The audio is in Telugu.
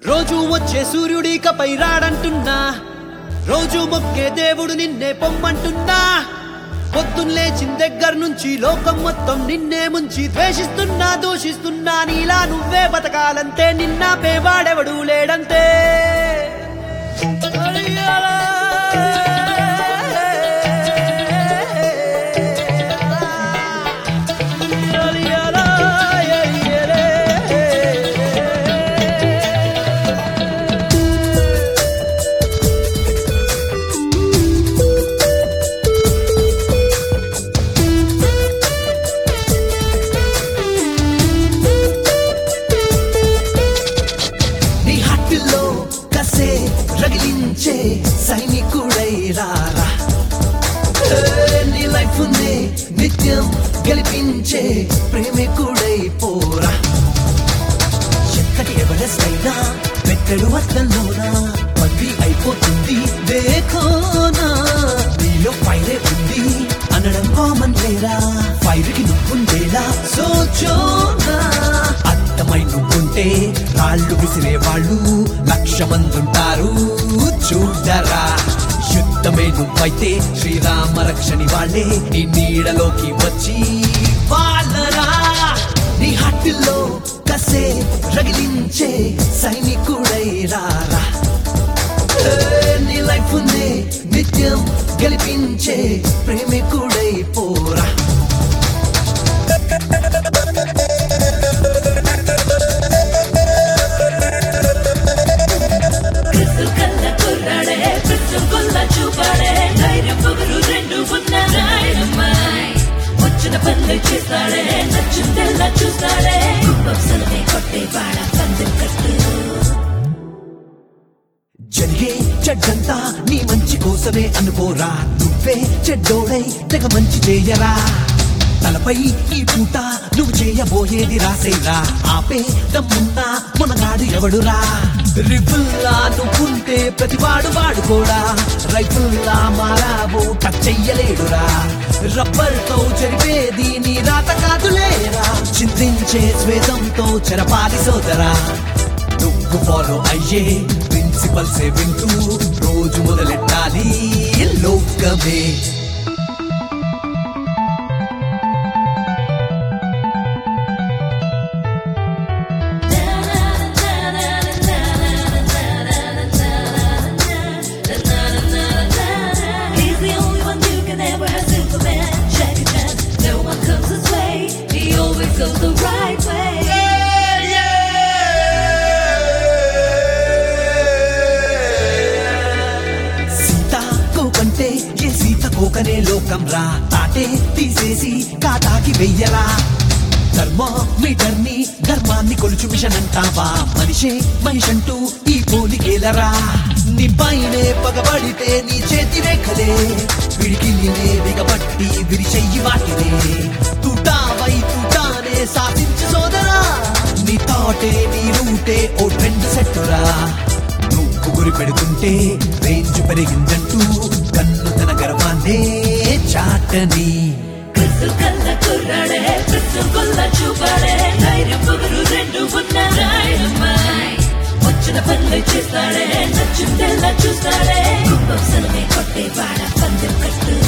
రోజు వచ్చే సూర్యుడికపై రాడంటున్నా రోజు మొక్కే దేవుడు నిన్నే పొమ్మంటున్నా పొద్దున్న లేచిన దగ్గర నుంచి లోకం మొత్తం నిన్నే ముంచి ద్వేషిస్తున్నా దూషిస్తున్నా నీలా నువ్వే బతకాలంతే నిన్న పేవాడెవడు లేడంతే నీ హట్టులో కసే రగిలించే సైనికుడై రారా ఏ, నీ లైఫ్ నే నిత్యం గెలిపించే ప్రేమికుడై పోరా ఎక్కడి ఎవరెస్ట్ అయినా పెట్టెడు అద్దంలోనా పది అయిపోతుంది దేఖోనా నీలో ఫైరే ఉంది అనడం కామన్ లేరా ఫైర్ కి నువ్వుండేలా సోచోనా అర్థమై నువ్వుంటే రాళ్ళు విసిరే వాళ్ళు లక్ష మంది ఉంటారు చూడరా యుద్ధమే నువ్వైతే శ్రీరామ రక్షణి వాళ్ళే నీ నీడలోకి వచ్చి వాళ్ళరా నీ హట్టులో కసే రగిలించే సైనికుడై రారా ఏ, నీ లైఫ్ నే నిత్యం గెలిపించే ప్రేమికుడై పోరా క్రిస్టల్ కళ్ళ కుర్రాడే కృష్ణం కొల్ల చూపాడే ధైర్యం పొగరు రెండు ఉన్న రాయడమ్మాయ్ వచ్చిన పనులు చేస్తాడే నచ్చిందెల్లా చూస్తాడే కుప్పసలమే కొట్టే వాడ పందెం కట్టు జరిగే చెడ్డంతా నీ మంచి కోసమే అనుకోరా నువ్వే చెడ్డోడై తెగ మంచి చేయరా తలపై ఈ పూట నువ్వు చేయబోయేది రాసేరా ఆపే దమ్మున్నా మునగాడు ఎవడురా రిపుల్లా నువ్వుంటే ప్రతివాడు వాడుకోడా రైఫుల్లా మారాబో టచ్ చెయ్యలేడురా రబ్బర్ తో జరిపేది నీ రాత కాదులేరా చింతించే స్వేదంతో చెరపాలి సోదరా నువ్వు ఫాలో అయ్యే ప్రిన్సిపల్సే వింటూ రోజు మొదలెట్టాలి లోకమే He's the only one who can ever have Superman. Jackie Chan, no one comes his way. He always goes the right way. Sita కోకంటే ఏ సీత కోకనే లోకం రా తాటే తీసేసి కాటాకి వెయ్యరా ధర్మ మీటర్ ని ధర్మాన్ని కొలుచు మిషన్ అంటావా మనిషే మనిషంటూ ఈ పోలికేలరా నీ పైనే పగబడితే నీ చేతి రేఖలే విడికిలినే బిగబట్టి విరిచెయ్యి వాటినే తుటావై తుటానే సాధించు సోదరా నీ తాటే నీ రూటే ఓ ట్రెండ్ సెట్టురా నువ్వు గురి పెడుతుంటే రేంజ్ పెరిగిందంటూ కన్ను తన గర్వాన్నే చాటని క్రిస్టల్ కళ్ళ కుర్రాడే కృష్ణం కొల్ల చూపాడే ధైర్యం పొగరు రెండు ఉన్న రాయడమ్మాయ్ వచ్చిన పనులు చేస్తాడే నచ్చిందెల్లా చూస్తాడే కుప్పసలమే కొట్టే వాడ పందెం కట్టు